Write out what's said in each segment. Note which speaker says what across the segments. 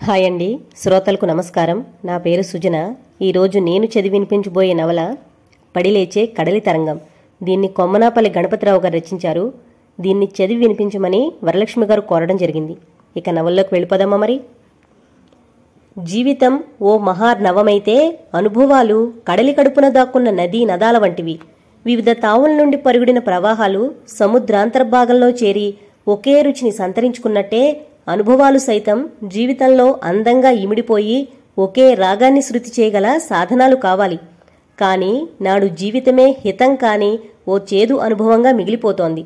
Speaker 1: hi అండి శ్రోతలకు నమస్కారం నా పేరు సుజన ఈరోజు నేను చదివి వినిపించబోయే నవల పడిలేచే కడలి తరంగం దీన్ని కొమ్మనాపల్లి గణపతిరావు గారు రచించారు దీన్ని చదివి వినిపించమని వరలక్ష్మి గారు కోరడం జరిగింది ఇక నవల్లోకి వెళ్ళిపోదామా మరి జీవితం ఓ మహార్నవమైతే అనుభవాలు కడలి కడుపున దాక్కున్న నదీ నదాల వంటివి వివిధ తావుల నుండి పరుగుడిన ప్రవాహాలు సముద్రాంతర్భాగంలో చేరి ఒకే రుచిని సంతరించుకున్నట్టే అనుభవాలు సైతం జీవితంలో అందంగా ఇమిడిపోయి ఒకే రాగాన్ని శృతి చేయగల సాధనాలు కావాలి కానీ నాడు జీవితమే హితం కాని ఓ చేదు అనుభవంగా మిగిలిపోతోంది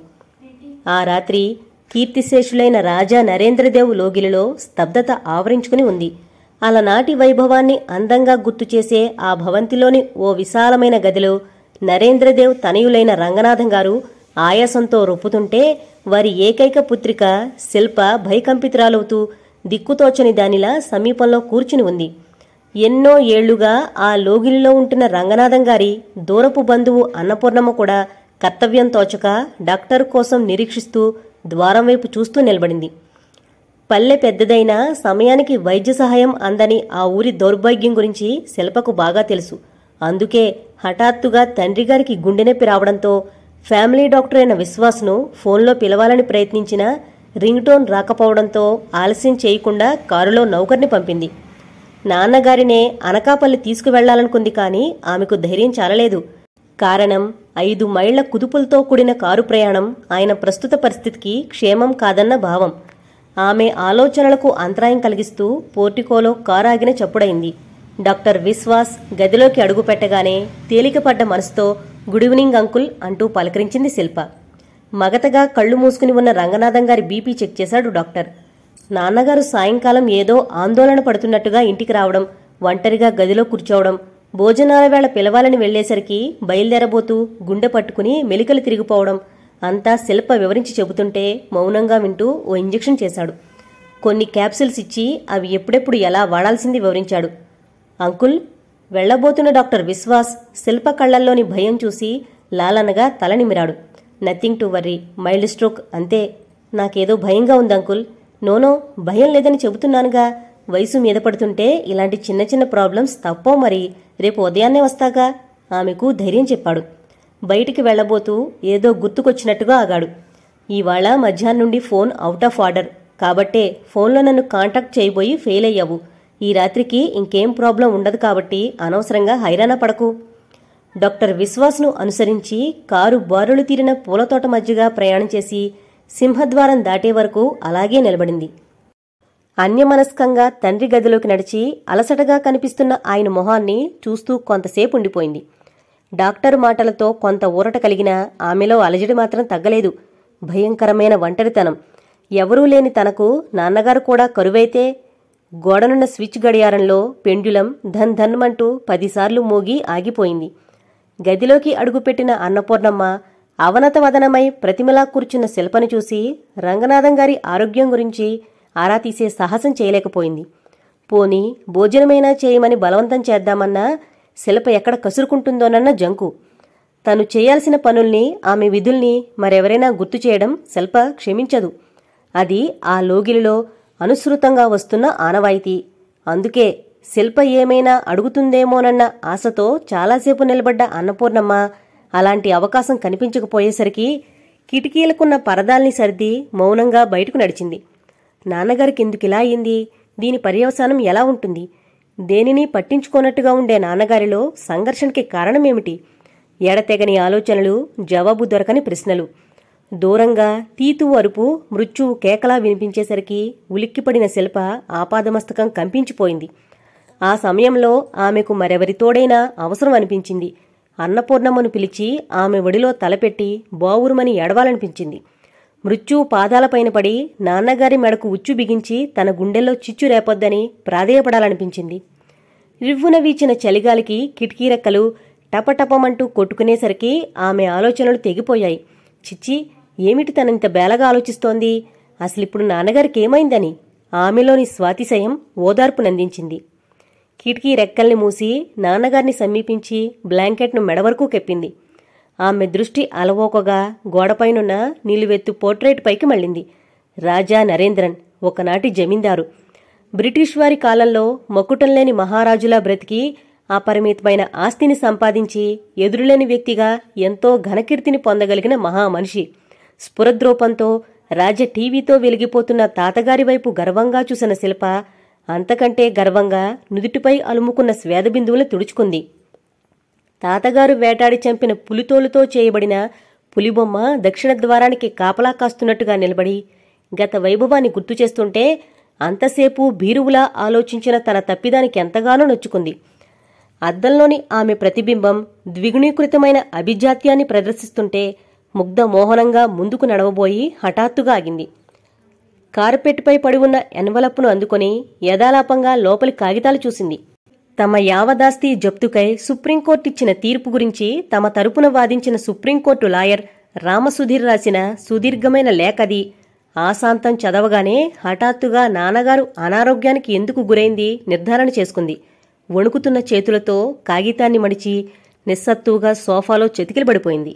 Speaker 1: ఆ రాత్రి కీర్తిశేషులైన రాజా నరేంద్రదేవ్ లోగిలిలో స్తబ్దత ఆవరించుకుని ఉంది అలనాటి వైభవాన్ని అందంగా గుర్తు చేసే ఆ భవంతిలోని ఓ విశాలమైన గదిలో నరేంద్రదేవ్ తనయులైన రంగనాథం గారు ఆయాసంతో రొప్పుతుంటే వారి ఏకైక పుత్రిక శిల్ప భయకంపితురాలవుతూ దిక్కుతోచని దానిలా సమీపంలో కూర్చుని ఉంది ఎన్నో ఏళ్లుగా ఆ లోగిలిలో ఉంటున్న రంగనాథం గారి దూరపు బంధువు అన్నపూర్ణమ్మ కూడా కర్తవ్యం తోచక డాక్టర్ కోసం నిరీక్షిస్తూ ద్వారం వైపు చూస్తూ నిలబడింది పల్లె పెద్దదైనా సమయానికి వైద్య సహాయం అందని ఆ ఊరి దౌర్భాగ్యం గురించి శిల్పకు బాగా తెలుసు అందుకే హఠాత్తుగా తండ్రి గారికి గుండె నొప్పి రావడంతో ఫ్యామిలీ డాక్టర్ అయిన విశ్వాస్ను ఫోన్లో పిలవాలని ప్రయత్నించినా రింగ్ టోన్ రాకపోవడంతో ఆలస్యం చేయకుండా కారులో నౌకర్ని పంపింది నాన్నగారినే అనకాపల్లి తీసుకువెళ్లాలనుకుంది కానీ ఆమెకు ధైర్యం చాలలేదు కారణం ఐదు మైళ్ల కుదుపులతో కూడిన కారు ప్రయాణం ఆయన ప్రస్తుత పరిస్థితికి క్షేమం కాదన్న భావం ఆమె ఆలోచనలకు అంతరాయం కలిగిస్తూ పోర్టికోలో కారు ఆగిన చప్పుడైంది డాక్టర్ విశ్వాస్ గదిలోకి అడుగుపెట్టగానే తేలికపడ్డ మనసుతో గుడ్ ఈవినింగ్ అంకుల్ అంటూ పలకరించింది శిల్ప మగతగా కళ్ళు మూసుకుని ఉన్న రంగనాథం గారి బీపీ చెక్ చేశాడు డాక్టర్ నాన్నగారు సాయంకాలం ఏదో ఆందోళన పడుతున్నట్టుగా ఇంటికి రావడం ఒంటరిగా గదిలో కూర్చోవడం భోజనాల వేళ పిలవాలని వెళ్లేసరికి బయలుదేరబోతూ గుండె పట్టుకుని మెలికలు తిరిగిపోవడం అంతా శిల్ప వివరించి చెబుతుంటే మౌనంగా వింటూ ఓ ఇంజెక్షన్ చేశాడు కొన్ని క్యాప్సిల్స్ ఇచ్చి అవి ఎప్పుడెప్పుడు ఎలా వాడాల్సింది వివరించాడు అంకుల్ వెళ్లబోతున్న డాక్టర్ విశ్వాస్ శిల్ప కళ్లల్లోని భయం చూసి లాలనగా తల నిమిరాడు nothing to worry mild stroke అంతే నాకేదో భయంగా ఉంది అంకుల్ నోనో భయం లేదని చెబుతున్నానుగా వయసు మీద పడుతుంటే ఇలాంటి చిన్న చిన్న ప్రాబ్లమ్స్ తప్పో మరి రేపు ఉదయాన్నే వస్తాగా ఆమెకు ధైర్యం చెప్పాడు బయటికి వెళ్లబోతూ ఏదో గుర్తుకొచ్చినట్టుగా ఆగాడు ఇవాళ మధ్యాహ్నం నుండి ఫోన్ అవుట్ ఆఫ్ ఆర్డర్ కాబట్టే ఫోన్లో నన్ను కాంటాక్ట్ చేయబోయి ఫెయిల్ అయ్యావు ఈ రాత్రికి ఇంకేం ప్రాబ్లం ఉండదు కాబట్టి అనవసరంగా హైరాణ పడకు డాక్టర్ విశ్వాస్ను అనుసరించి కారు బారులు తీరిన పూలతోట మధ్యగా ప్రయాణం చేసి సింహద్వారం దాటే వరకు అలాగే నిలబడింది అన్యమనస్కంగా తండ్రి గదిలోకి నడిచి అలసటగా కనిపిస్తున్న ఆయన మొహాన్ని చూస్తూ కొంతసేపు ఉండిపోయింది డాక్టర్ మాటలతో కొంత ఊరట కలిగినా ఆమెలో అలజడి మాత్రం తగ్గలేదు భయంకరమైన ఒంటరితనం ఎవరూ లేని తనకు నాన్నగారు కూడా కరువైతే గోడనున్న స్విచ్ గడియారంలో పెండ్యులం ధన్ ధన్మంటూ పదిసార్లు మోగి ఆగిపోయింది గదిలోకి అడుగుపెట్టిన అన్నపూర్ణమ్మ అవనతవదనమై ప్రతిమలా కూర్చున్న శిల్పని చూసి రంగనాథం గారి ఆరోగ్యం గురించి ఆరా తీసే సాహసం చేయలేకపోయింది పోని భోజనమైనా చేయమని బలవంతం చేద్దామన్నా శిల్ప ఎక్కడ కసురుకుంటుందోనన్న జంకు తను చేయాల్సిన పనుల్ని ఆమె విధుల్ని మరెవరైనా గుర్తు చేయడం శిల్ప క్షమించదు అది ఆ లోగిలిలో అనుసృతంగా వస్తున్న ఆనవాయితీ అందుకే శిల్ప ఏమైనా అడుగుతుందేమోనన్న ఆశతో చాలాసేపు నిలబడ్డ అన్నపూర్ణమ్మ అలాంటి అవకాశం కనిపించకపోయేసరికి కిటికీలకున్న పరదాల్ని సర్ది మౌనంగా బయటకు నడిచింది నాన్నగారికి ఎందుకిలా అయింది దీని పర్యవసానం ఎలా ఉంటుంది దేనిని పట్టించుకోనట్టుగా ఉండే నాన్నగారిలో సంఘర్షణకి కారణమేమిటి ఎడతెగని ఆలోచనలు జవాబు దొరకని ప్రశ్నలు దూరంగా తీతు అరుపు మృత్యువు కేకలా వినిపించేసరికి ఉలిక్కిపడిన శిల్ప ఆపాదమస్తకం కంపించిపోయింది ఆ సమయంలో ఆమెకు మరెవరి తోడైనా అవసరం అనిపించింది అన్నపూర్ణమ్మను పిలిచి ఆమె ఒడిలో తలపెట్టి బావురుమని ఎడవాలనిపించింది మృత్యువు పాదాలపైన పడి నాన్నగారి మెడకు ఉచ్చు బిగించి తన గుండెల్లో చిచ్చు రేపొద్దని ప్రాధేయపడాలనిపించింది రివ్వున వీచిన చలిగాలికి కిటికీ రెక్కలు టపటపమంటూ కొట్టుకునేసరికి ఆమె ఆలోచనలు తెగిపోయాయి చిచ్చి ఏమిటి తనంత బేలగా ఆలోచిస్తోంది అసలిప్పుడు నాన్నగారికి ఏమైందని ఆమెలోని స్వాతిశయం ఓదార్పునందించింది కిటికీ రెక్కల్ని మూసి నాన్నగారిని సమీపించి బ్లాంకెట్ను మెడవరకు కెప్పింది ఆమె దృష్టి అలవోకగా గోడపైనున్న నిలువెత్తు పోర్ట్రేట్ పైకి మళ్ళింది రాజా నరేంద్రన్ ఒకనాటి జమీందారు బ్రిటిష్ వారి కాలంలో మకుటంలేని మహారాజులా బ్రతికి అపరిమితమైన ఆస్తిని సంపాదించి ఎదురులేని వ్యక్తిగా ఎంతో ఘనకీర్తిని పొందగలిగిన మహామనిషి స్ఫురద్రోపంతో రాజ్య టీవీతో వెలిగిపోతున్న తాతగారి వైపు గర్వంగా చూసిన శిల్ప అంతకంటే గర్వంగా నుదుటిపై అలుముకున్న స్వేదబిందువులు తుడుచుకుంది తాతగారు వేటాడి చంపిన పులితోలుతో చేయబడిన పులిబొమ్మ దక్షిణ ద్వారానికి కాపలా కాస్తున్నట్టుగా నిలబడి గత వైభవాన్ని గుర్తు చేస్తుంటే అంతసేపు భీరువులా ఆలోచించిన తన తప్పిదానికి ఎంతగానో నొచ్చుకుంది అద్దంలోని ఆమె ప్రతిబింబం ద్విగుణీకృతమైన అభిజాత్యాన్ని ప్రదర్శిస్తుంటే ముగ్ధ మోహనంగా ముందుకు నడవబోయి హఠాత్తుగా ఆగింది కార్పెట్పై పడి ఉన్న ఎన్వలప్ను అందుకొని యథాలాపంగా లోపలి కాగితాలు చూసింది తమ యావదాస్తి జప్తుకై సుప్రీంకోర్టు ఇచ్చిన తీర్పు గురించి తమ తరపున వాదించిన సుప్రీంకోర్టు లాయర్ రామసుధీర్ రాసిన సుదీర్ఘమైన లేఖది ఆశాంతం చదవగానే హఠాత్తుగా నాన్నగారు అనారోగ్యానికి ఎందుకు గురైంది నిర్ధారణ చేసుకుంది వణుకుతున్న చేతులతో కాగితాన్ని మడిచి నిస్సత్తుగా సోఫాలో చెతికిలబడిపోయింది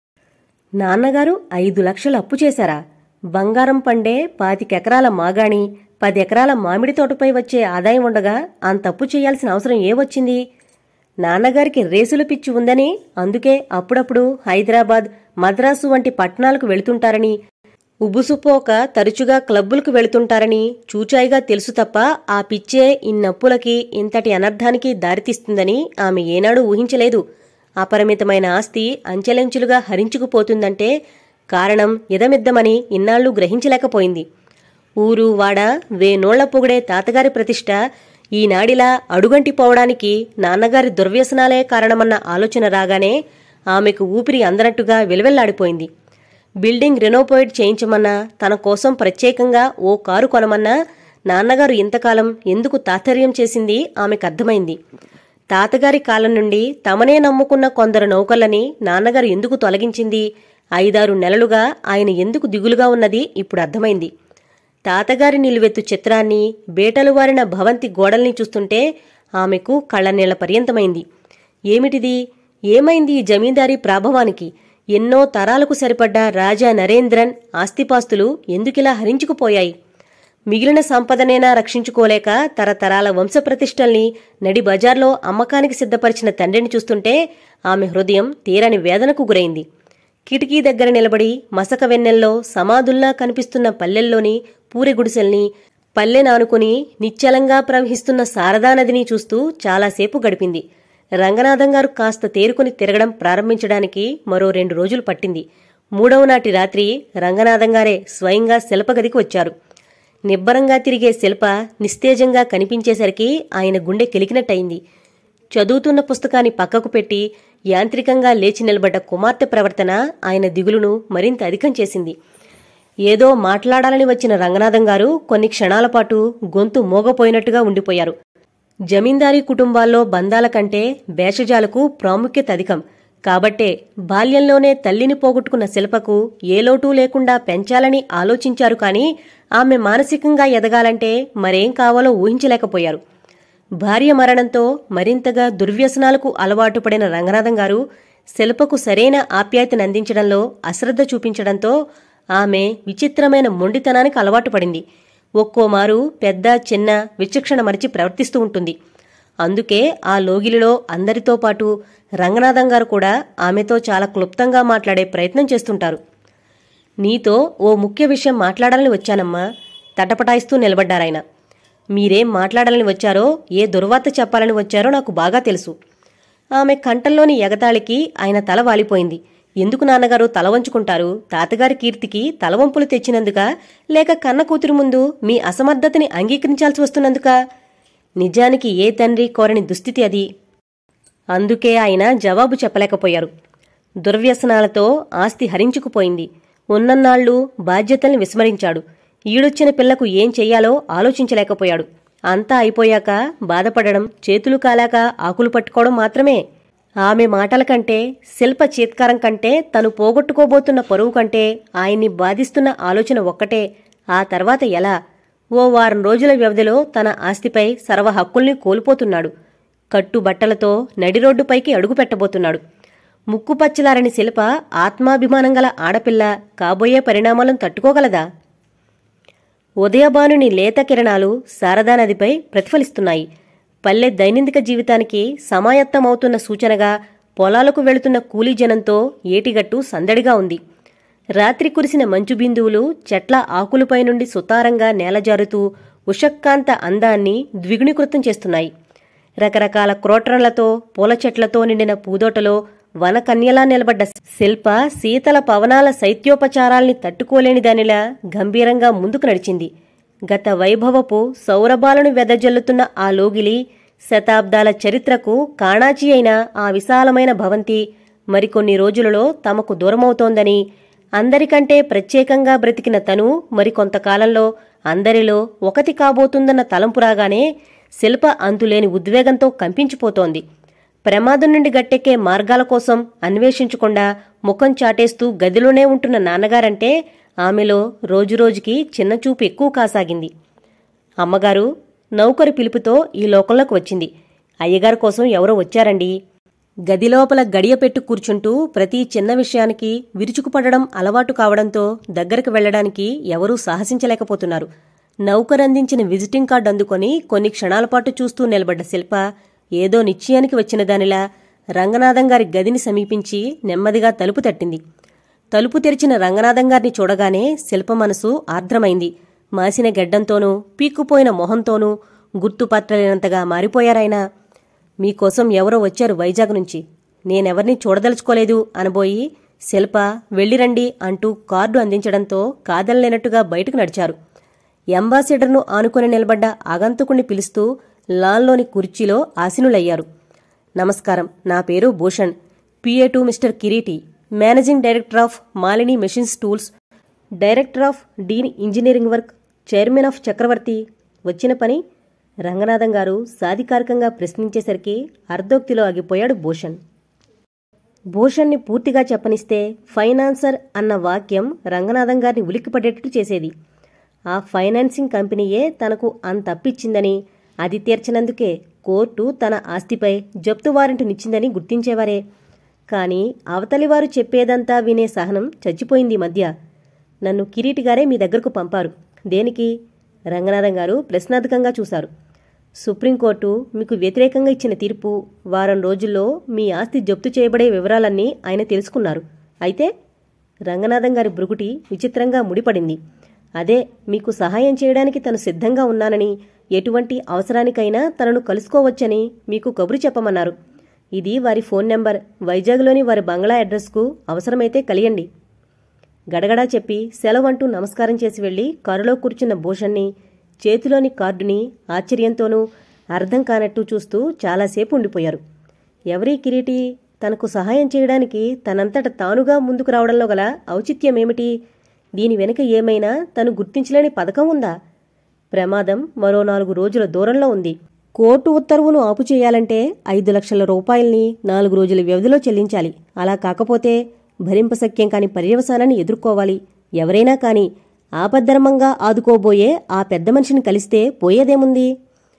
Speaker 1: నాన్నగారు ఐదు లక్షలు అప్పు చేశారా బంగారం పండే పాతికెకరాల మాగాణి పది ఎకరాల మామిడి తోటపై వచ్చే ఆదాయం ఉండగా అంత అప్పు చేయాల్సిన అవసరం ఏ వచ్చింది నాన్నగారికి రేసులు పిచ్చి ఉందని అందుకే అప్పుడప్పుడు హైదరాబాద్ మద్రాసు వంటి పట్టణాలకు వెళుతుంటారని ఉబుసుపోక తరచుగా క్లబ్బులకు వెళుతుంటారని చూచాయిగా తెలుసు తప్ప ఆ పిచ్చే ఇన్నప్పులకి ఇంతటి అనర్థానికి దారితీస్తుందని ఆమె ఏనాడు ఊహించలేదు అపరిమితమైన ఆస్తి అంచెలంచెలుగా హరించుకుపోతుందంటే కారణం ఇదమిద్దమని ఇన్నాళ్లు గ్రహించలేకపోయింది ఊరు వాడ వేనోళ్ల పొగిడే తాతగారి ప్రతిష్ట ఈనాడిలా అడుగంటిపోవడానికి నాన్నగారి దుర్వ్యసనాలే కారణమన్న ఆలోచన రాగానే ఆమెకు ఊపిరి అందనట్టుగా విలవెల్లాడిపోయింది బిల్డింగ్ రెనోపోయిడ్ చేయించమన్నా తన కోసం ప్రత్యేకంగా ఓ కారు కొనమన్నా నాన్నగారు ఇంతకాలం ఎందుకు తాత్పర్యం చేసింది ఆమెకు అర్థమైంది తాతగారి కాలం నుండి తమనే నమ్ముకున్న కొందరు నౌకర్లని నాన్నగారు ఎందుకు తొలగించింది ఐదారు నెలలుగా ఆయన ఎందుకు దిగులుగా ఉన్నది ఇప్పుడు అర్థమైంది తాతగారి నిలువెత్తు చిత్రాన్ని బేటలు వారిన భవంతి గోడల్ని చూస్తుంటే ఆమెకు కళ్ళనీళ్ల పర్యంతమైంది ఏమిటిది ఏమైంది ఈ జమీందారీ ప్రాభవానికి ఎన్నో తరాలకు సరిపడ్డ రాజా నరేంద్రన్ ఆస్తిపాస్తులు ఎందుకిలా హరించుకుపోయాయి మిగిలిన సంపదనైనా రక్షించుకోలేక తరతరాల వంశప్రతిష్టల్ని నడి బజార్లో అమ్మకానికి సిద్ధపరిచిన తండ్రిని చూస్తుంటే ఆమె హృదయం తీరని వేదనకు గురైంది కిటికీ దగ్గర నిలబడి మసక వెన్నెల్లో సమాధుల్లా కనిపిస్తున్న పల్లెల్లోని పూరె గుడిసెల్ని పల్లె నానుకుని నిశ్చలంగా ప్రవహిస్తున్న శారదా నదిని చూస్తూ చాలాసేపు గడిపింది రంగనాథం గారు కాస్త తేరుకుని తిరగడం ప్రారంభించడానికి మరో రెండు రోజులు పట్టింది మూడవ నాటి రాత్రి రంగనాథం గారే స్వయంగా శిల్పగదికి వచ్చారు నిబ్బరంగా తిరిగే శిల్ప నిస్తేజంగా కనిపించేసరికి ఆయన గుండె కెలికినట్టయింది చదువుతున్న పుస్తకాన్ని పక్కకు పెట్టి యాంత్రికంగా లేచి నిలబడ్డ కుమార్తె ప్రవర్తన ఆయన దిగులును మరింత అధికం చేసింది ఏదో మాట్లాడాలని వచ్చిన రంగనాథం గారు కొన్ని క్షణాల పాటు గొంతు మోగపోయినట్టుగా ఉండిపోయారు జమీందారీ కుటుంబాల్లో బంధాల కంటే భేషజాలకు ప్రాముఖ్యత అధికం కాబట్టే బాల్యంలోనే తల్లిని పోగొట్టుకున్న శిల్పకు ఏ లోటూ లేకుండా పెంచాలని ఆలోచించారు కాని ఆమె మానసికంగా ఎదగాలంటే మరేం కావాలో ఊహించలేకపోయారు భార్య మరణంతో మరింతగా దుర్వ్యసనాలకు అలవాటు పడిన రంగనాథం గారు శిల్పకు సరైన ఆప్యాయతను అందించడంలో అశ్రద్ధ చూపించడంతో ఆమె విచిత్రమైన మొండితనానికి అలవాటు పడింది ఒక్కోమారు పెద్ద చిన్న విచక్షణ మరిచి ప్రవర్తిస్తూ ఉంటుంది అందుకే ఆ లోగిలిలో అందరితో పాటు రంగనాథం గారు కూడా ఆమెతో చాలా క్లుప్తంగా మాట్లాడే ప్రయత్నం చేస్తుంటారు నీతో ఓ ముఖ్య విషయం మాట్లాడాలని వచ్చానమ్మా తటపటాయిస్తూ నిలబడ్డారాయన మీరేం మాట్లాడాలని వచ్చారో ఏ దుర్వార్త చెప్పాలని వచ్చారో నాకు బాగా తెలుసు ఆమె కంఠంలోని ఎగతాళికి ఆయన తల వాలిపోయింది ఎందుకు నాన్నగారు తల వంచుకుంటారు తాతగారి కీర్తికి తలవంపులు తెచ్చినందుక లేక కన్న కూతురు ముందు మీ అసమర్థతని అంగీకరించాల్సి వస్తున్నందుక నిజానికి ఏ తండ్రి కోరని దుస్థితి అది అందుకే ఆయన జవాబు చెప్పలేకపోయారు దుర్వ్యసనాలతో ఆస్తి హరించుకుపోయింది ఉన్నన్నాళ్లు బాధ్యతల్ని విస్మరించాడు ఈడొచ్చిన పిల్లకు ఏం చెయ్యాలో ఆలోచించలేకపోయాడు అంతా అయిపోయాక బాధపడడం చేతులు కాలాక ఆకులు పట్టుకోవడం మాత్రమే ఆమె మాటల కంటే శిల్ప చీత్కారం కంటే తను పోగొట్టుకోబోతున్న పరువు కంటే ఆయన్ని బాధిస్తున్న ఆలోచన ఒక్కటే ఆ తర్వాత ఎలా ఓ వారం రోజుల వ్యవధిలో తన ఆస్తిపై సర్వ హక్కుల్ని కోల్పోతున్నాడు కట్టుబట్టలతో నడిరోడ్డుపైకి అడుగు పెట్టబోతున్నాడు ముక్కుపచ్చలారని శిల్ప ఆత్మాభిమానం గల ఆడపిల్ల కాబోయే పరిణామాలను తట్టుకోగలదా ఉదయభానుని లేత కిరణాలు శారదా నదిపై ప్రతిఫలిస్తున్నాయి పల్లె దైనందిక జీవితానికి సమాయత్తమవుతున్న సూచనగా పొలాలకు వెళుతున్న కూలీ జనంతో ఏటిగట్టు సందడిగా ఉంది రాత్రి కురిసిన మంచు బిందువులు చెట్ల ఆకులపై నుండి సుతారంగా నేలజారుతూ ఉషక్కాంత అందాన్ని ద్విగుణీకృతం చేస్తున్నాయి రకరకాల క్రోట్రన్లతో పూల చెట్లతో నిండిన పూదోటలో వనకన్యలా నిలబడ్డ శిల్ప శీతల పవనాల శైత్యోపచారాల్ని తట్టుకోలేని దానిలా గంభీరంగా ముందుకు నడిచింది గత వైభవపు సౌరభాలను వెదజల్లుతున్న ఆ లోగిలి శతాబ్దాల చరిత్రకు కాణాచి అయిన ఆ విశాలమైన భవంతి మరికొన్ని రోజులలో తమకు దూరమవుతోందని అందరికంటే ప్రత్యేకంగా బ్రతికిన తను మరికొంతకాలంలో అందరిలో ఒకటి కాబోతుందన్న తలంపు రాగానే శిల్ప అంతులేని ఉద్వేగంతో కంపించిపోతోంది ప్రమాదం నుండి గట్టెక్కే మార్గాల కోసం అన్వేషించకుండా ముఖం చాటేస్తూ గదిలోనే ఉంటున్న నాన్నగారంటే ఆమెలో రోజురోజుకి చిన్నచూపు ఎక్కువ కాసాగింది అమ్మగారు నౌకరు పిలుపుతో ఈ లోకంలోకి వచ్చింది అయ్యగారి కోసం ఎవరో వచ్చారండి గదిలోపల గడియ పెట్టు కూర్చుంటూ ప్రతి చిన్న విషయానికి విరుచుకుపడడం అలవాటు కావడంతో దగ్గరకు వెళ్లడానికి ఎవరూ సాహసించలేకపోతున్నారు నౌకరందించిన విజిటింగ్ కార్డు అందుకొని కొన్ని క్షణాల పాటు చూస్తూ నిలబడ్డ శిల్ప ఏదో నిశ్చయానికి వచ్చిన దానిలా రంగనాథం గారి గదిని సమీపించి నెమ్మదిగా తలుపు తట్టింది తలుపు తెరిచిన రంగనాథం గారిని చూడగానే శిల్ప మనసు ఆర్ద్రమైంది మాసిన గెడ్డంతోనూ పీక్కుపోయిన మొహంతోనూ గుర్తుపట్టలేనంతగా మారిపోయారాయన మీకోసం ఎవరో వచ్చారు వైజాగ్ నుంచి నేనెవర్నీ చూడదలుచుకోలేదు అనబోయి శిల్ప వెళ్ళిరండి అంటూ కార్డు అందించడంతో కాదనలేనట్టుగా బయటకు నడిచారు అంబాసిడర్ను ఆనుకుని నిలబడ్డ ఆగంతుకుణ్ణి పిలుస్తూ లాన్లోని కుర్చీలో ఆసీనులయ్యారు నమస్కారం నా పేరు Bhushan PA to mister Kireeti managing director of Malini machines tools director of Dean engineering work chairman of Chakravarthi వచ్చిన పని రంగనాథం గారు సాధికారికంగా ప్రశ్నించేసరికి అర్ధోక్తిలో ఆగిపోయాడు భూషణ్ భూషణ్ని పూర్తిగా చెప్పనిస్తే ఫైనాన్సర్ అన్న వాక్యం రంగనాథం గారిని ఉలిక్కిపడేటట్టు చేసేది ఆ ఫైనాన్సింగ్ కంపెనీయే తనకు అంత అప్పిచ్చిందని అది తీర్చినందుకే కోర్టు తన ఆస్తిపై జప్తు వారెంటునిచ్చిందని గుర్తించేవారే కానీ అవతలివారు చెప్పేదంతా వినే సహనం చచ్చిపోయింది ఈ మధ్య నన్ను కిరీటిగారే మీ దగ్గరకు పంపారు దేనికి రంగనాథం గారు ప్రశ్నార్థకంగా చూశారు సుప్రీంకోర్టు మీకు వ్యతిరేకంగా ఇచ్చిన తీర్పు వారం రోజుల్లో మీ ఆస్తి జప్తు చేయబడే వివరాలన్నీ ఆయన తెలుసుకున్నారు అయితే రంగనాథం గారి బ్రుకుటి విచిత్రంగా ముడిపడింది అదే మీకు సహాయం చేయడానికి తను సిద్ధంగా ఉన్నానని ఎటువంటి అవసరానికైనా తనను కలుసుకోవచ్చని మీకు కబురు చెప్పమన్నారు ఇది వారి ఫోన్ నెంబర్ వైజాగ్లోని వారి బంగ్లా అడ్రస్కు అవసరమైతే కలియండి గడగడా చెప్పి సెలవంటూ నమస్కారం చేసి వెళ్లి కారులో కూర్చున్న భూషణ్ణి చేతిలోని కార్డుని ఆశ్చర్యంతోనూ అర్థం కానట్టు చూస్తూ చాలాసేపు ఉండిపోయారు ఎవరీ కిరీటి తనకు సహాయం చేయడానికి తనంతట తానుగా ముందుకు రావడంలో గల ఔచిత్యమేమిటి దీని వెనుక ఏమైనా తను గుర్తించలేని పథకం ఉందా ప్రమాదం మరో నాలుగు రోజుల దూరంలో ఉంది కోర్టు ఉత్తర్వును ఆపు చేయాలంటే ఐదు లక్షల రూపాయల్ని నాలుగు రోజుల వ్యవధిలో చెల్లించాలి అలా కాకపోతే భరింపశక్యం కాని పర్యవసానాన్ని ఎదుర్కోవాలి ఎవరైనా కాని ఆపద్ధర్మంగా ఆదుకోబోయే ఆ పెద్ద మనిషిని కలిస్తే పోయేదేముంది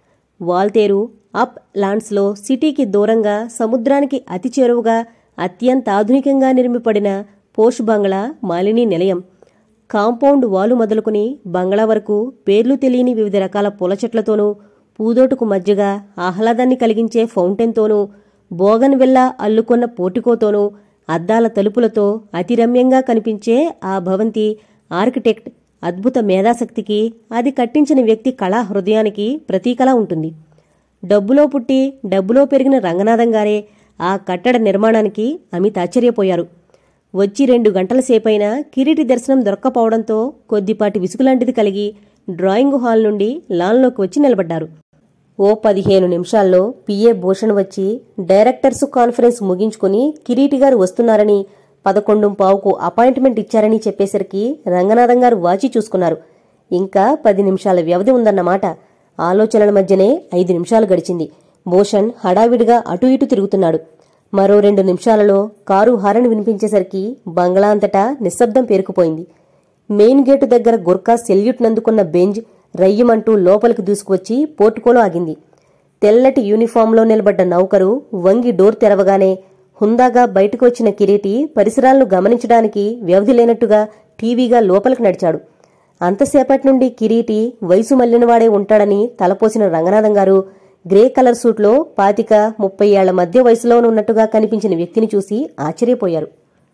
Speaker 1: వాల్తేరు అప్ లాండ్స్లో సిటీకి దూరంగా సముద్రానికి అతి చేరువుగా అత్యంత ఆధునికంగా నిర్మిపడిన పోష్ బంగ్లా మాలిని నిలయం కాంపౌండ్ వాలు మొదలుకుని బంగ్లా వరకు పేర్లు తెలియని వివిధ రకాల పూల చెట్లతోనూ పూదోటుకు మధ్యగా ఆహ్లాదాన్ని కలిగించే ఫౌంటైన్తోనూ బోగన్ విల్లా అల్లుకొన్న పోర్టికోతోనూ అద్దాల తలుపులతో అతి రమ్యంగా కనిపించే ఆ భవంతి ఆర్కిటెక్ట్ అద్భుత మేధాశక్తికి అది కట్టించిన వ్యక్తి కళా హృదయానికి ప్రతీకలా ఉంటుంది డబ్బులో పుట్టి డబ్బులో పెరిగిన రంగనాథం గారే ఆ కట్టడ నిర్మాణానికి అమిత ఆశ్చర్యపోయారు వచ్చి రెండు గంటల సేపైనా కిరీటి దర్శనం దొరక్కపోవడంతో కొద్దిపాటి విసుగులాంటిది కలిగి డ్రాయింగ్ హాల్ నుండి లాన్లోకి వచ్చి నిలబడ్డారు ఓ పదిహేను నిమిషాల్లో పిఏ భూషణ్ వచ్చి డైరెక్టర్స్ కాన్ఫరెన్స్ ముగించుకుని కిరీటి గారు వస్తున్నారని పదకొండు పావుకు అపాయింట్మెంట్ ఇచ్చారని చెప్పేసరికి రంగనాథం గారు వాచి చూసుకున్నారు ఇంకా పది నిమిషాల వ్యవధి ఉందన్నమాట ఆలోచనల మధ్యనే ఐదు నిమిషాలు గడిచింది భూషణ్ హడావిడిగా అటు ఇటు తిరుగుతున్నాడు మరో రెండు నిమిషాలలో కారు హారన్ వినిపించేసరికి బంగ్లా అంతటా నిశ్శబ్దం పేరుకుపోయింది మెయిన్ గేటు దగ్గర గుర్కా సెల్యూట్ నందుకున్న బెంజ్ రయ్యమంటూ లోపలికి దూసుకువచ్చి పోర్టుకోలో ఆగింది తెల్లటి యూనిఫాంలో నిలబడ్డ నౌకరు వంగి డోర్ తెరవగానే హుందాగా బయటకు వచ్చిన కిరీటి పరిసరాలను గమనించడానికి వ్యవధి లేనట్టుగా టీవీగా లోపలికి నడిచాడు అంతసేపటి నుండి కిరీటి వయసు మళ్లినవాడే ఉంటాడని తలపోసిన రంగనాథం గారు గ్రే కలర్ సూట్లో పాతిక ముప్పై ఏళ్ల మధ్య వయసులో ఉన్నట్టుగా కనిపించిన వ్యక్తిని చూసి ఆశ్చర్యపోయారు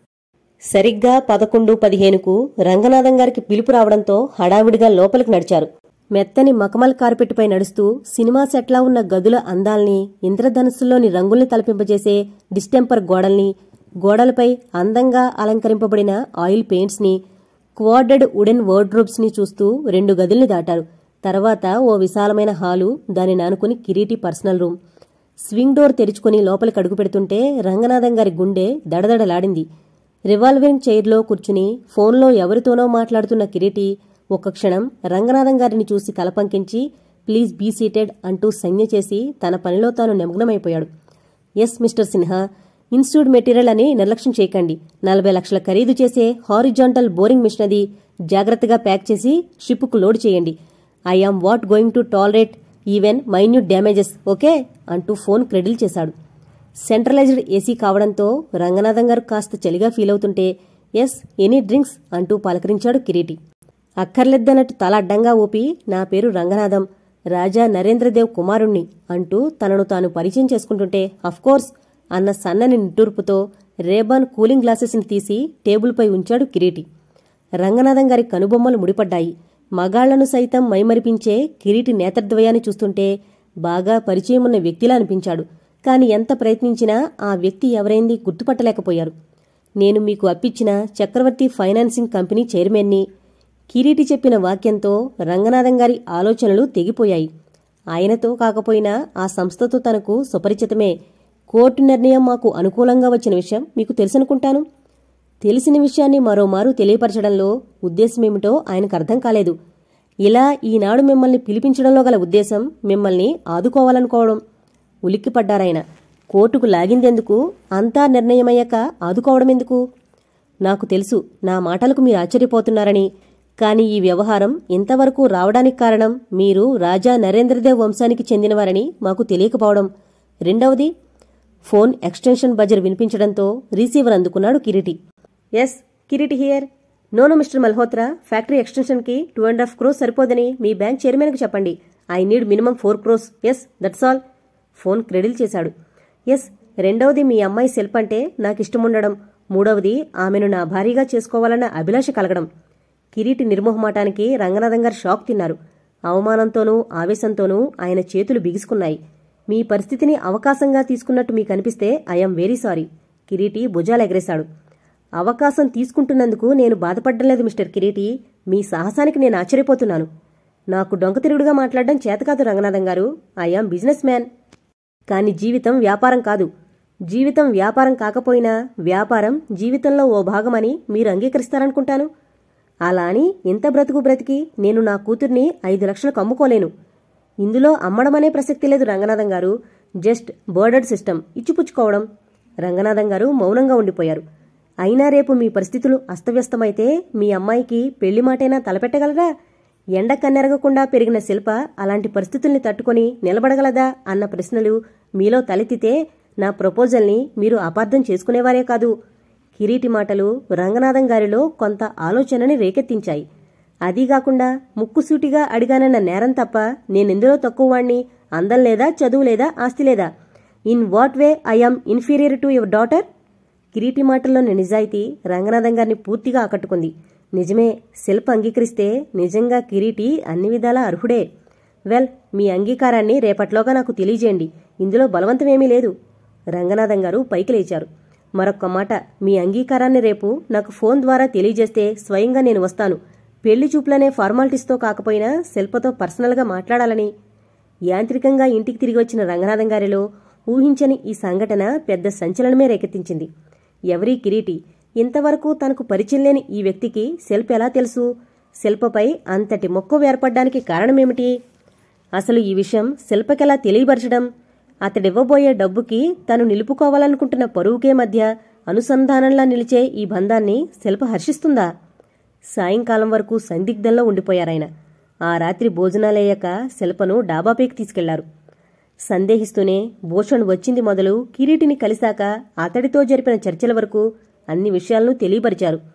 Speaker 1: సరిగ్గా పదకొండు పదిహేనుకు రంగనాథం గారికి పిలుపు రావడంతో హడావిడిగా లోపలికి నడిచారు మెత్తని మకమల్ కార్పెట్పై నడుస్తూ సినిమా సెట్లా ఉన్న గదుల అందాల్ని ఇంద్రధనుస్సులోని రంగుల్ని తలపింపజేసే డిస్టెంపర్ గోడల్ని గోడలపై అందంగా అలంకరింపబడిన ఆయిల్ పెయింట్స్ని క్వార్డెడ్ వుడెన్ ని చూస్తూ రెండు గదుల్ని దాటారు తర్వాత ఓ విశాలమైన హాలు దాని నానుకుని Kireeti personal room swing door తెరుచుకుని లోపలికి అడుగు పెడుతుంటే రంగనాథం గారి గుండె దడదడలాడింది రివాల్వింగ్ చైర్లో కూర్చుని ఫోన్లో ఎవరితోనో మాట్లాడుతున్న కిరీటి ఒక్క క్షణం రంగనాథం గారిని చూసి తలపంకించి ప్లీజ్ బీ సీటెడ్ అంటూ సంజ్ఞ చేసి తన పనిలో తాను నిమగ్నమైపోయాడు yes mister Sinha institute material అని నిర్లక్ష్యం చేయకండి నలభై లక్షల ఖరీదు చేసే హారిజాంటల్ బోరింగ్ మిషన్ అది జాగ్రత్తగా ప్యాక్ చేసి షిప్కు లోడ్ చేయండి I am not going to tolerate even minute damages okay అంటూ ఫోన్ క్రెడిల్ చేశాడు సెంట్రలైజ్డ్ ఏసీ కావడంతో రంగనాథం గారు కాస్త చలిగా ఫీల్ అవుతుంటే ఎస్ ఎనీ డ్రింక్స్ అంటూ పలకరించాడు కిరీటి అక్కర్లేద్దన్నట్టు తల అడ్డంగా ఊపి నా పేరు రంగనాథం రాజా నరేంద్రదేవ్ కుమారుణ్ణి అంటూ తనను తాను పరిచయం చేసుకుంటుంటే అఫ్కోర్స్ అన్న సన్నని నిట్టూర్పుతో రేబాన్ కూలింగ్ గ్లాసెస్ని తీసి టేబుల్పై ఉంచాడు కిరీటి రంగనాథం గారి కనుబొమ్మలు ముడిపడ్డాయి మగాళ్లను సైతం మైమరిపించే కిరీటి నేత్రద్వయాన్ని చూస్తుంటే బాగా పరిచయం ఉన్న వ్యక్తిలా అనిపించాడు కాని ఎంత ప్రయత్నించినా ఆ వ్యక్తి ఎవరైంది గుర్తుపట్టలేకపోయారు నేను మీకు అప్పిచ్చిన చక్రవర్తి ఫైనాన్సింగ్ కంపెనీ చైర్మన్ని కిరీటి చెప్పిన వాక్యంతో రంగనాథం గారి ఆలోచనలు తెగిపోయాయి ఆయనతో కాకపోయినా ఆ సంస్థతో తనకు సుపరిచితమే కోర్టు నిర్ణయం మాకు అనుకూలంగా వచ్చిన విషయం మీకు తెలుసనుకుంటాను తెలిసిన విషయాన్ని మరోమారు తెలియపరచడంలో ఉద్దేశమేమిటో ఆయనకు అర్థం కాలేదు ఇలా ఈనాడు మిమ్మల్ని పిలిపించడంలో గల ఉద్దేశం మిమ్మల్ని ఆదుకోవాలనుకోవడం ఉలిక్కిపడ్డారాయన కోర్టుకు లాగిందెందుకు అంతా నిర్ణయమయ్యాక ఆదుకోవడమెందుకు నాకు తెలుసు నా మాటలకు మీరు ఆశ్చర్యపోతున్నారని కాని ఈ వ్యవహారం ఇంతవరకు రావడానికి కారణం మీరు రాజా నరేంద్రదేవ్ వంశానికి చెందినవారని మాకు తెలియకపోవడం రెండవది ఫోన్ ఎక్స్టెన్షన్ బజర్ వినిపించడంతో రిసీవర్ అందుకున్నాడు Kireeti yes Kireeti here no mister Malhotra factory ఎక్స్టెన్షన్కి టూ అండ్ హాఫ్ క్రోస్ సరిపోదని మీ బ్యాంక్ చైర్మన్కి చెప్పండి I need minimum four crores yes that's all phone cradle చేశాడు ఎస్ రెండవది మీ అమ్మాయి శిల్ప అంటే నాకు ఇష్టముండడం మూడవది ఆమెను నా భారీగా చేసుకోవాలన్న అభిలాష కలగడం కిరీటి నిర్మోహమాటానికి రంగనాథం గారు షాక్ తిన్నారు అవమానంతోనూ ఆవేశంతోనూ ఆయన చేతులు బిగుసుకున్నాయి మీ పరిస్థితిని అవకాశంగా తీసుకున్నట్టు మీకు అనిపిస్తే ఐఎమ్ వెరీ సారీ కిరీటి భుజాలెగరేశాడు అవకాశం తీసుకుంటున్నందుకు నేను బాధపడ్డం లేదు మిస్టర్ కిరీటి మీ సాహసానికి నేను ఆశ్చర్యపోతున్నాను నాకు డొంక తిరుగుడుగా మాట్లాడడం చేతకాదు రంగనాథం గారు ఐఆమ్ బిజినెస్ మ్యాన్ కాని జీవితం వ్యాపారం కాదు జీవితం వ్యాపారం కాకపోయినా వ్యాపారం జీవితంలో ఓ భాగమని మీరు అంగీకరిస్తారనుకుంటాను అలా అని ఇంత బ్రతుకు బ్రతికి నేను నా కూతుర్ని ఐదు లక్షలకు అమ్ముకోలేను ఇందులో అమ్మడమనే ప్రసక్తి లేదు Ranganatham garu just barter system ఇచ్చిపుచ్చుకోవడం రంగనాథం గారు మౌనంగా ఉండిపోయారు అయినా రేపు మీ పరిస్థితులు అస్తవ్యస్తమైతే మీ అమ్మాయికి పెళ్లి మాటైనా తలపెట్టగలరా ఎండ కన్నెరగకుండా పెరిగిన శిల్ప అలాంటి పరిస్థితుల్ని తట్టుకొని నిలబడగలదా అన్న ప్రశ్నలు మీలో తలెత్తితే నా ప్రపోజల్ని మీరు అపార్థం చేసుకునేవారే కాదు కిరీటి మాటలు రంగనాథం గారిలో కొంత ఆలోచనని రేకెత్తించాయి అదీగాకుండా ముక్కుసూటిగా అడిగానన్న నేరం తప్ప నేనెందులో తక్కువవాణ్ణి అందం లేదా చదువు లేదా ఆస్తి లేదా in what way I am inferior to your daughter Kireeti మాటల్లోని నిజాయితీ రంగనాథం గారిని పూర్తిగా ఆకట్టుకుంది నిజమే శిల్ప అంగీకరిస్తే నిజంగా కిరీటి అన్ని విధాలా అర్హుడే వెల్ మీ అంగీకారాన్ని రేపట్లోగా నాకు తెలియజేయండి ఇందులో బలవంతమేమీ లేదు రంగనాథం గారు పైకి లేచారు మరొక్క మాట మీ అంగీకారాన్ని రేపు నాకు ఫోన్ ద్వారా తెలియజేస్తే స్వయంగా నేను వస్తాను పెళ్లి చూపులనే ఫార్మాలిటీస్తో కాకపోయినా శిల్పతో పర్సనల్గా మాట్లాడాలని యాంత్రికంగా ఇంటికి తిరిగి వచ్చిన రంగనాథం గారిలో ఊహించని ఈ సంఘటన పెద్ద సంచలనమే రేకెత్తించింది ఎవరీ కిరీటి ఇంతవరకు తనకు పరిచయం లేని ఈ వ్యక్తికి శిల్ప ఎలా తెలుసు శిల్పపై అంతటి మొక్కువ ఏర్పడ్డానికి కారణమేమిటి అసలు ఈ విషయం శిల్పకెలా తెలియపరచడం అతడివ్వబోయే డబ్బుకి తను నిలుపుకోవాలనుకుంటున్న పరువుకే మధ్య అనుసంధానంలా నిలిచే ఈ బంధాన్ని శిల్ప హర్షిస్తుందా సాయంకాలం వరకు సందిగ్ధంలో ఉండిపోయారాయన ఆ రాత్రి భోజనాలయ్యాక శిల్పను డాబాపైకి తీసుకెళ్లారు సందేహిస్తూనే భూషణ్ వచ్చింది మొదలు కిరీటిని కలిశాక అతడితో జరిపిన చర్చల వరకు అన్ని విషయాలను తెలియపరిచారు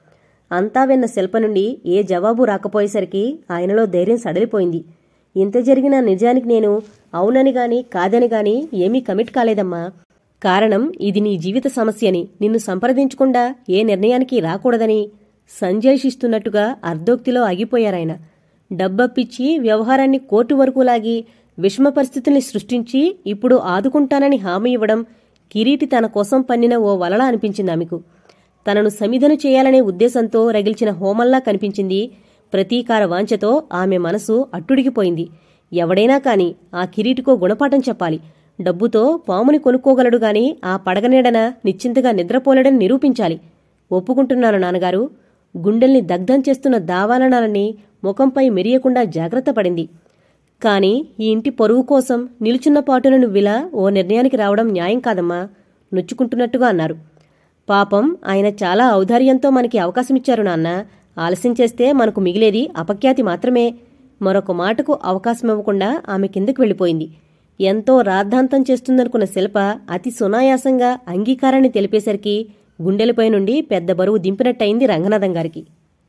Speaker 1: అంతా విన్న శిల్ప నుండి ఏ జవాబు రాకపోయేసరికి ఆయనలో ధైర్యం సడలిపోయింది ఇంత జరిగినా నిజానికి నేను అవునని గాని కాదని గాని ఏమీ కమిట్ కాలేదమ్మా కారణం ఇది నీ జీవిత సమస్యని నిన్ను సంప్రదించకుండా ఏ నిర్ణయానికి రాకూడదని సంజయిషిస్తున్నట్టుగా అర్ధోక్తిలో ఆగిపోయారాయన డబ్బప్పిచ్చి వ్యవహారాన్ని కోర్టు వరకు లాగి విషమ పరిస్థితుల్ని సృష్టించి ఇప్పుడు ఆదుకుంటానని హామీ ఇవ్వడం కిరీటి తన కోసం పన్నిన ఓ వలలా అనిపించింది ఆమెకు తనను సమిధను చేయాలనే ఉద్దేశంతో రగిల్చిన హోమల్లా కనిపించింది ప్రతీకార వాంఛతో ఆమె మనసు అట్టుడిగిపోయింది ఎవడైనా కాని ఆ కిరీటికో గుణపాఠం చెప్పాలి డబ్బుతో పాముని కొనుక్కోగలడు గాని ఆ పడగనీడన నిశ్చింతగా నిద్రపోలేడని నిరూపించాలి ఒప్పుకుంటున్నాను నాన్నగారు గుండెల్ని దగ్ధం చేస్తున్న దావాలనాలని ముఖంపై మెరియకుండా జాగ్రత్త పడింది కాని ఈ ఇంటి పొరుగు కోసం నిలుచున్న పాటున నువ్విలా ఓ నిర్ణయానికి రావడం న్యాయం కాదమ్మా నొచ్చుకుంటున్నట్టుగా అన్నారు పాపం ఆయన చాలా ఔదార్యంతో మనకి అవకాశమిచ్చారు నాన్న ఆలస్యం చేస్తే మనకు మిగిలేది అపఖ్యాతి మాత్రమే మరొక మాటకు అవకాశం ఇవ్వకుండా ఆమె కిందకు వెళ్ళిపోయింది ఎంతో రాద్ధాంతం చేస్తుందనుకున్న శిల్ప అతి సునాయాసంగా అంగీకారాన్ని తెలిపేసరికి గుండెలపై నుండి పెద్ద బరువు దింపినట్టయింది రంగనాథం గారికి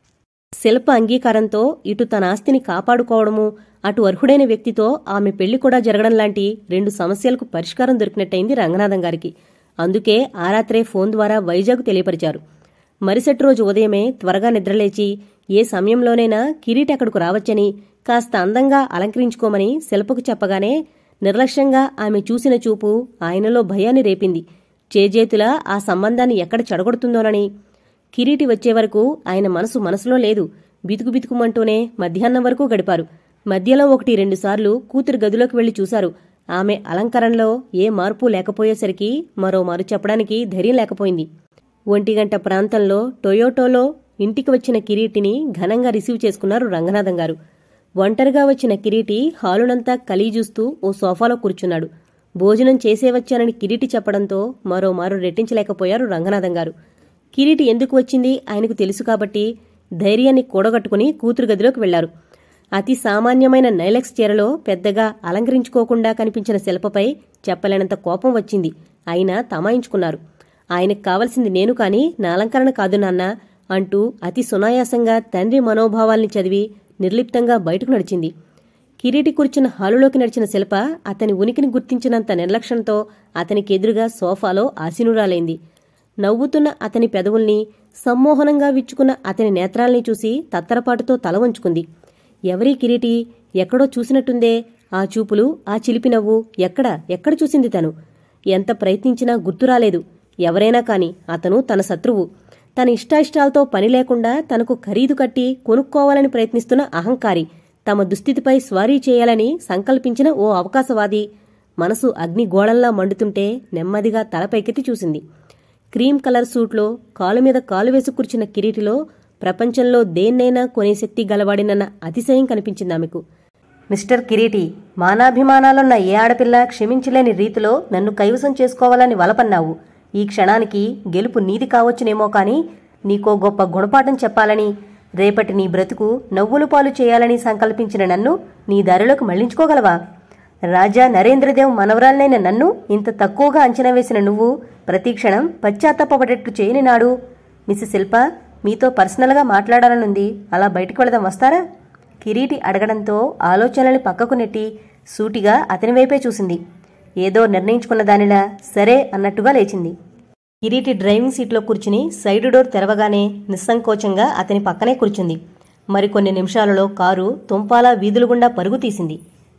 Speaker 1: శిల్ప అంగీకారంతో ఇటు తన ఆస్తిని కాపాడుకోవడము అటు అర్హుడైన వ్యక్తితో ఆమె పెళ్లి కూడా జరగడం లాంటి రెండు సమస్యలకు పరిష్కారం దొరికినట్టయింది రంగనాథం గారికి అందుకే ఆ రాత్రే ఫోన్ ద్వారా వైజాగ్ తెలియపరిచారు మరుసటి రోజు ఉదయమే త్వరగా నిద్రలేచి ఏ సమయంలోనైనా కిరీటి అక్కడకు రావచ్చని కాస్త అందంగా అలంకరించుకోమని శిల్పకు చెప్పగానే నిర్లక్ష్యంగా ఆమె చూసిన చూపు ఆయనలో భయాన్ని రేపింది చేజేతులా ఆ సంబంధాన్ని ఎక్కడ చెడగొడుతుందోనని కిరీటి వచ్చే వరకు ఆయన మనసు మనసులో లేదు బితుకు బితుకుమంటూనే మధ్యాహ్నం వరకు గడిపారు మధ్యలో ఒకటి రెండుసార్లు కూతురు గదిలోకి వెళ్లి చూశారు ఆమె అలంకరణలో ఏ మార్పు లేకపోయేసరికి మరో మారు చెప్పడానికి ధైర్యం లేకపోయింది ఒంటిగంట ప్రాంతంలో టొయోటోలో ఇంటికి వచ్చిన కిరీటిని ఘనంగా రిసీవ్ చేసుకున్నారు రంగనాథం గారు ఒంటరిగా వచ్చిన కిరీటి హాలునంతా కలిగి చూస్తూ ఓ సోఫాలో కూర్చున్నాడు భోజనం చేసే వచ్చానని కిరీటి చెప్పడంతో మరోమారు రెట్టించలేకపోయారు రంగనాథం గారు కిరీటి ఎందుకు వచ్చింది ఆయనకు తెలుసు కాబట్టి ధైర్యాన్ని కూడగట్టుకుని కూతురు గదిలోకి వెళ్లారు అతి సామాన్యమైన నైలెక్స్ చీరలో పెద్దగా అలంకరించుకోకుండా కనిపించిన శిల్పపై చెప్పలేనంత కోపం వచ్చింది అయినా తమాయించుకున్నారు ఆయనకు కావలసింది నేను కాని నా అలంకరణ కాదు నాన్న అంటూ అతి సునాయాసంగా తండ్రి మనోభావాల్ని చదివి నిర్లిప్తంగా బయటకు నడిచింది కిరీటి కూర్చున్న హాలులోకి నడిచిన శిల్ప అతని ఉనికిని గుర్తించినంత నిర్లక్ష్యంతో అతనికి ఎదురుగా సోఫాలో ఆసీనురాలైంది నవ్వుతున్న అతని పెదవుల్ని సమ్మోహనంగా విచ్చుకున్న అతని నేత్రాల్ని చూసి తత్తరపాటుతో తల వంచుకుంది ఎవరీ కిరీటి ఎక్కడో చూసినట్టుందే ఆ చూపులు ఆ చిలిపి నవ్వు ఎక్కడ ఎక్కడ చూసింది తను ఎంత ప్రయత్నించినా గుర్తురాలేదు ఎవరైనా కాని అతను తన శత్రువు తన ఇష్టాయిష్టాలతో పని లేకుండా తనకు ఖరీదు కట్టి కొనుక్కోవాలని ప్రయత్నిస్తున్న అహంకారి తమ దుస్థితిపై స్వారీ చేయాలని సంకల్పించిన ఓ అవకాశవాది మనసు అగ్నిగోళంలా మండుతుంటే నెమ్మదిగా తలపైకెత్తి చూసింది క్రీమ్ కలర్ సూట్లో కాలు మీద కాలు వేసి కూర్చున్న కిరీటిలో ప్రపంచంలో దేన్నైనా కొనే శక్తి గలవాడినన్న అతిశయం కనిపించింది ఆమెకు మిస్టర్ కిరీటి మానాభిమానాలున్న ఏ ఆడపిల్ల క్షమించలేని రీతిలో నన్ను కైవసం చేసుకోవాలని వలపన్నావు ఈ క్షణానికి గెలుపు నీది కావచ్చునేమో కాని నీకో గొప్ప గుణపాఠం చెప్పాలని రేపటి నీ బ్రతుకు నవ్వులు పాలు చేయాలని సంకల్పించిన నన్ను నీ దారిలోకి మళ్లించుకోగలవా రాజా నరేంద్రదేవ్ మనవరాలనైన నన్ను ఇంత తక్కువగా అంచనా వేసిన నువ్వు ప్రతిక్షణం పశ్చాత్తాపపడేట్టు చేయని నాడు మిస్సెస్ శిల్ప మీతో పర్సనల్గా మాట్లాడాలనుంది అలా బయటికి వెళదాం వస్తారా కిరీటి అడగడంతో ఆలోచనల్ని పక్కకు నెట్టి సూటిగా అతని వైపే చూసింది ఏదో నిర్ణయించుకున్న దానిలా సరే అన్నట్టుగా లేచింది కిరీటి డ్రైవింగ్ సీట్లో కూర్చుని సైడ్ డోర్ తెరవగానే నిస్సంకోచంగా అతని పక్కనే కూర్చుంది మరికొన్ని నిమిషాలలో కారు తుంపాల వీధుల గుండా పరుగు తీసింది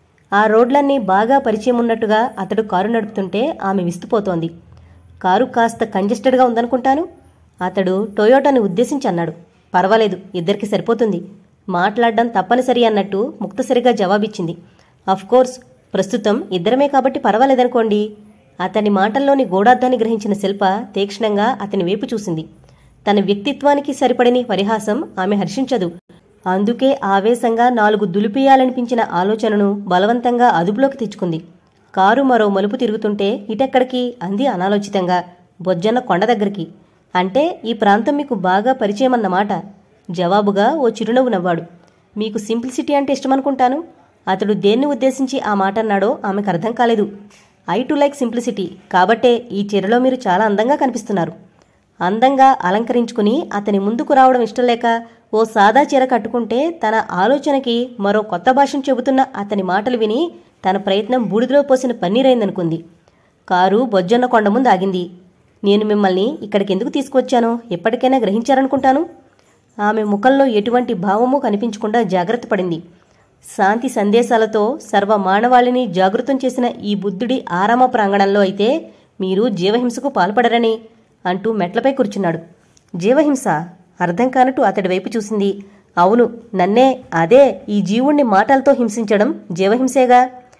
Speaker 1: ఆ రోడ్లన్నీ బాగా పరిచయం ఉన్నట్టుగా అతడు కారు నడుపుతుంటే ఆమె విస్తుపోతోంది కారు కాస్త కంజెస్టెడ్గా ఉందనుకుంటాను అతడు టొయోటాని ఉద్దేశించి అన్నాడు పర్వాలేదు ఇద్దరికి సరిపోతుంది మాట్లాడడం తప్పనిసరి అన్నట్టు ముక్తసరిగా జవాబిచ్చింది కోర్స్ ప్రస్తుతం ఇద్దరమే కాబట్టి పర్వాలేదనుకోండి అతని మాటల్లోని గూఢార్థాన్ని గ్రహించిన శిల్ప తీక్షణంగా అతని వైపు చూసింది తన వ్యక్తిత్వానికి సరిపడని పరిహాసం ఆమె హర్షించదు అందుకే ఆవేశంగా నాలుగు దులిపేయాలనిపించిన ఆలోచనను బలవంతంగా అదుపులోకి తెచ్చుకుంది కారు మరో మలుపు తిరుగుతుంటే ఇటెక్కడికి అంది అనాలోచితంగా బొజ్జన్న కొండ దగ్గరికి అంటే ఈ ప్రాంతం మీకు బాగా పరిచయమన్నమాట జవాబుగా ఓ చిరునవ్వు నవ్వాడు మీకు సింప్లిసిటీ అంటే ఇష్టమనుకుంటాను అతడు దేన్ని ఉద్దేశించి ఆ మాట అన్నాడో ఆమెకు అర్థం కాలేదు ఐ టు లైక్ సింప్లిసిటీ కాబట్టే ఈ చీరలో మీరు చాలా అందంగా కనిపిస్తున్నారు అందంగా అలంకరించుకుని అతని ముందుకు రావడం ఇష్టం లేక ఓ సాదా చీర కట్టుకుంటే తన ఆలోచనకి మరో కొత్త భాషను చెబుతున్న అతని మాటలు విని తన ప్రయత్నం బూడిదలో పోసిన పన్నీరైందనుకుంది కారు బొజ్జన్న కొండ ముందు ఆగింది నేను మిమ్మల్ని ఇక్కడికి ఎందుకు తీసుకువచ్చానో ఎప్పటికైనా గ్రహించారనుకుంటాను ఆమె ముఖంలో ఎటువంటి భావమూ కనిపించకుండా జాగ్రత్త పడింది శాంతి సందేశాలతో సర్వ మానవాళిని జాగృతం చేసిన ఈ బుద్ధుడి ఆరామ ప్రాంగణంలో అయితే మీరు జీవహింసకు పాల్పడరని అంటూ మెట్లపై కూర్చున్నాడు జీవహింస అర్థం కానట్టు అతడి వైపు చూసింది అవును నన్నే అదే ఈ జీవుణ్ణి మాటలతో హింసించడం జీవహింసేగా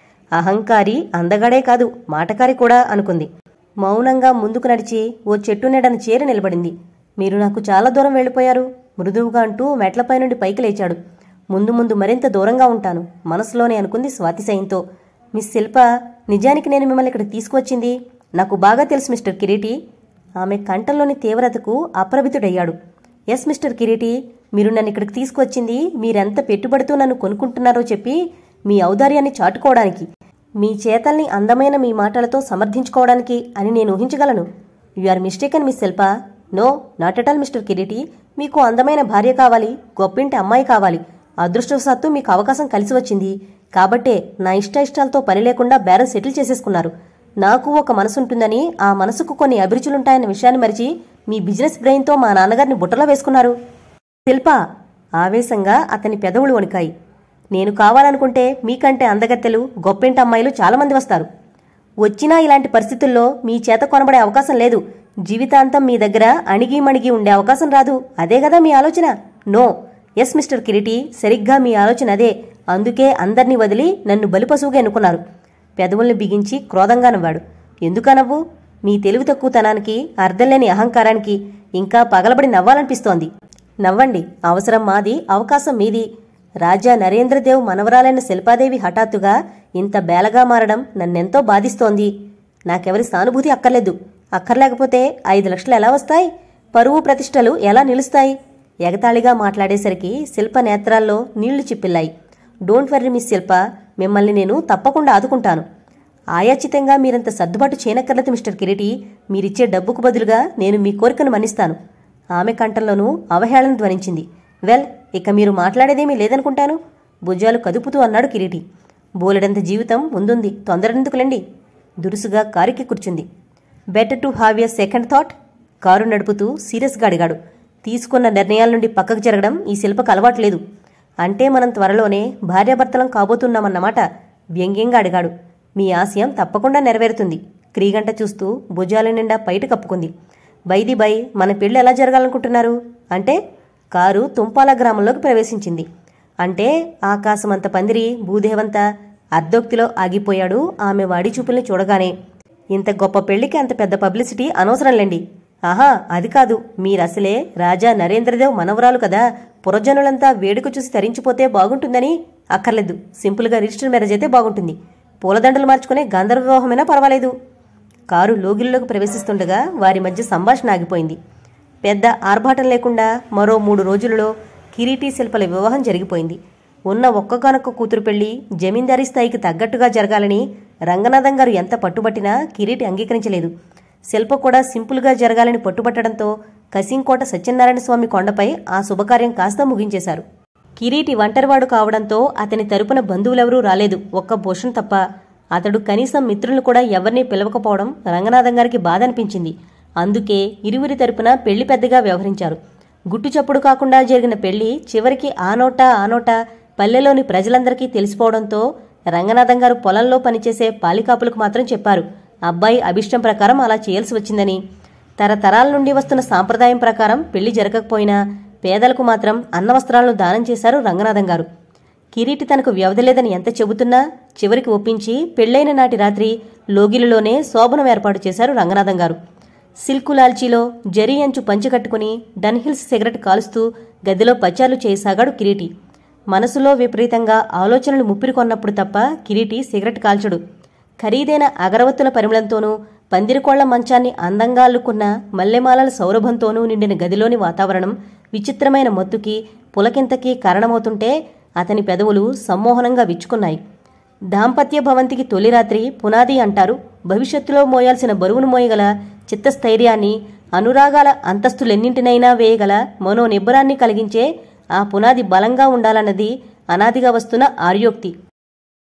Speaker 1: అహంకారి అందగాడే కాదు మాటకారి కూడా అనుకుంది మౌనంగా ముందుకు నడిచి ఓ చెట్టు నీడన చేరి నిలబడింది మీరు నాకు చాలా దూరం వెళ్ళిపోయారు మృదువుగా అంటూ మెట్లపై నుండి పైకి లేచాడు ముందు ముందు మరింత దూరంగా ఉంటాను మనసులోనే అనుకుంది స్వాతిశయంతో మిస్ శిల్ప నిజానికి నేను మిమ్మల్ని ఇక్కడ తీసుకువచ్చింది నాకు బాగా తెలుసు మిస్టర్ కిరీటి ఆమె కంఠంలోని తీవ్రతకు అప్రభితుడయ్యాడు ఎస్ మిస్టర్ కిరీటి మీరు నన్ను ఇక్కడికి తీసుకువచ్చింది మీరెంత పెట్టుబడితో నన్ను కొనుక్కుంటున్నారో చెప్పి మీ ఔదార్యాన్ని చాటుకోవడానికి మీ చేతల్ని అందమైన మీ మాటలతో సమర్థించుకోవడానికి అని నేను ఊహించగలను you are mistaken miss Shilpa no not at all mister Kireeti మీకు అందమైన భార్య కావాలి గొప్పింటి అమ్మాయి కావాలి అదృష్టవశాత్తు మీకు అవకాశం కలిసి వచ్చింది కాబట్టే నా ఇష్ట ఇష్టాలతో పని లేకుండా బేరం సెటిల్ చేసేసుకున్నారు నాకు ఒక మనసు ఉంటుందని ఆ మనసుకు కొన్ని అభిరుచులుంటాయన్న విషయాన్ని మరిచి మీ బిజినెస్ బ్రెయిన్తో మా నాన్నగారిని బుట్టలో వేసుకున్నారు శిల్ప ఆవేశంగా అతని పెదవులు వణికాయి నేను కావాలనుకుంటే మీకంటే అందగత్తెలు గొప్పింటి అమ్మాయిలు చాలామంది వస్తారు వచ్చినా ఇలాంటి పరిస్థితుల్లో మీ చేత కొనబడే అవకాశం లేదు జీవితాంతం మీ దగ్గర అణిగి మణిగి ఉండే అవకాశం రాదు అదే కదా మీ ఆలోచన నో ఎస్ మిస్టర్ కిరీటి సరిగ్గా మీ ఆలోచన అదే అందుకే అందర్నీ వదిలి నన్ను బలిపశువుగా ఎన్నుకున్నారు పెదవుల్ని బిగించి క్రోధంగా నవ్వాడు ఎందుకా నవ్వు మీ తెలివి తక్కువతనానికి అర్థంలేని అహంకారానికి ఇంకా పగలబడి నవ్వాలనిపిస్తోంది నవ్వండి అవసరం మాది అవకాశం మీది రాజా నరేంద్రదేవ్ మనవరాలైన శిల్పాదేవి హఠాత్తుగా ఇంత బేలగా మారడం నన్నెంతో బాధిస్తోంది నాకెవరి సానుభూతి అక్కర్లేదు అక్కర్లేకపోతే ఐదు లక్షలు ఎలా వస్తాయి పరువు ప్రతిష్టలు ఎలా నిలుస్తాయి ఎగతాళిగా మాట్లాడేసరికి శిల్ప నేత్రాల్లో నీళ్లు చిప్పిల్లాయి డోంట్ వర్రీ మిస్ శిల్ప మిమ్మల్ని నేను తప్పకుండా ఆదుకుంటాను ఆయాచితంగా మీరంత సర్దుబాటు చేయనక్కర్లేదు మిస్టర్ కిరీటి మీరిచ్చే డబ్బుకు బదులుగా నేను మీ కోరికను మన్నిస్తాను ఆమె కంఠంలోనూ అవహేళన ధ్వనించింది వెల్ ఇక మీరు మాట్లాడేదేమీ లేదనుకుంటాను భుజాలు కదుపుతూ అన్నాడు కిరీటి బోలెడంత జీవితం ముందుంది తొందరనెందుకులండి దురుసుగా కారుకి కూర్చుంది better to have a second thought car నడుపుతూ సీరియస్గా అడిగాడు తీసుకున్న నిర్ణయాల నుండి పక్కకు జరగడం ఈ శిల్పకు అలవాట్లేదు అంటే మనం త్వరలోనే భార్యాభర్తలం కాబోతున్నామన్నమాట వ్యంగ్యంగా అడిగాడు మీ ఆశయం తప్పకుండా నెరవేరుతుంది క్రీగంట చూస్తూ భుజాల నిండా పైట కప్పుకుంది బైది బై మన పెళ్లి ఎలా జరగాలనుకుంటున్నారు అంటే కారు తుంపాల గ్రామంలోకి ప్రవేశించింది అంటే ఆకాశమంత పందిరి భూదేవంత అర్ధోక్తిలో ఆగిపోయాడు ఆమె వాడి చూపుల్ని చూడగానే ఇంత గొప్ప పెళ్లికి అంత పెద్ద పబ్లిసిటీ అనవసరంలేండి ఆహా అది కాదు మీరసలే రాజా నరేంద్రదేవ్ మనవరాలు కదా పురజనులంతా వేడుక చూసి తరించిపోతే బాగుంటుందని అక్కర్లేదు సింపుల్గా రిజిస్టర్ మ్యారేజ్ అయితే బాగుంటుంది పూలదండలు మార్చుకునే గంధర్వ వివాహమైనా పర్వాలేదు కారు లోగిల్లోకి ప్రవేశిస్తుండగా వారి మధ్య సంభాషణ ఆగిపోయింది పెద్ద ఆర్భాటం లేకుండా మరో మూడు రోజులలో కిరీటీ శిల్పల వివాహం జరిగిపోయింది ఉన్న ఒక్కగానొక్క కూతురు పెళ్లి జమీందారీ స్థాయికి తగ్గట్టుగా జరగాలని రంగనాథం గారు ఎంత పట్టుబట్టినా కిరీటి అంగీకరించలేదు శిల్ప కూడా సింపుల్గా జరగాలని పట్టుబట్టడంతో కసింకోట సత్యనారాయణ స్వామి కొండపై ఆ శుభకార్యం కాస్త ముగించేశారు కిరీటి ఒంటరివాడు కావడంతో అతని తరపున బంధువులెవరూ రాలేదు ఒక్క భూషణ్ తప్ప అతడు కనీసం మిత్రులను కూడా ఎవరినీ పిలవకపోవడం రంగనాథం గారికి బాధ అనిపించింది అందుకే ఇరువురి తరపున పెళ్లి పెద్దగా వ్యవహరించారు గుట్టు చప్పుడు కాకుండా జరిగిన పెళ్లి చివరికి ఆ నోట ఆ నోట పల్లెలోని ప్రజలందరికీ తెలిసిపోవడంతో రంగనాథం గారు పొలంలో పనిచేసే పాలికాపులకు మాత్రం చెప్పారు అబ్బాయి అభిష్టం ప్రకారం అలా చేయాల్సి వచ్చిందని తరతరాల నుండి వస్తున్న సాంప్రదాయం ప్రకారం పెళ్లి జరగకపోయినా పేదలకు మాత్రం అన్నవస్త్రాలను దానం చేశారు రంగనాథం గారు కిరీటి తనకు వ్యవధి లేదని ఎంత చెబుతున్నా చివరికి ఒప్పించి పెళ్లైన నాటి రాత్రి లోగిలిలోనే శోభనం ఏర్పాటు చేశారు రంగనాథం గారు సిల్కు లాల్చీలో జరీ అంచు పంచి కట్టుకుని డన్హిల్స్ సిగరెట్ కాలుస్తూ గదిలో పచార్లు చేయసాగాడు కిరీటి మనసులో విపరీతంగా ఆలోచనలు ముప్పిరి కొన్నప్పుడు తప్ప కిరీటి సిగరెట్ కాల్చడు ఖరీదైన అగరవత్తుల పరిమళంతోనూ పందిరికోళ్ల మంచాన్ని అందంగా అల్లుకున్న మల్లెమాలల సౌరభంతోనూ నిండిన గదిలోని వాతావరణం విచిత్రమైన మత్తుకి పులకింతకి కారణమవుతుంటే అతని పెదవులు సమ్మోహనంగా విచ్చుకున్నాయి దాంపత్య భవంతికి తొలి రాత్రి పునాది అంటారు భవిష్యత్తులో మోయాల్సిన బరువును మోయగల చిత్తస్థైర్యాన్ని అనురాగాల అంతస్తులెన్నింటినైనా వేయగల మనోనిబ్బరాన్ని కలిగించే ఆ పునాది బలంగా ఉండాలన్నది అనాదిగా వస్తున్న ఆర్యోక్తి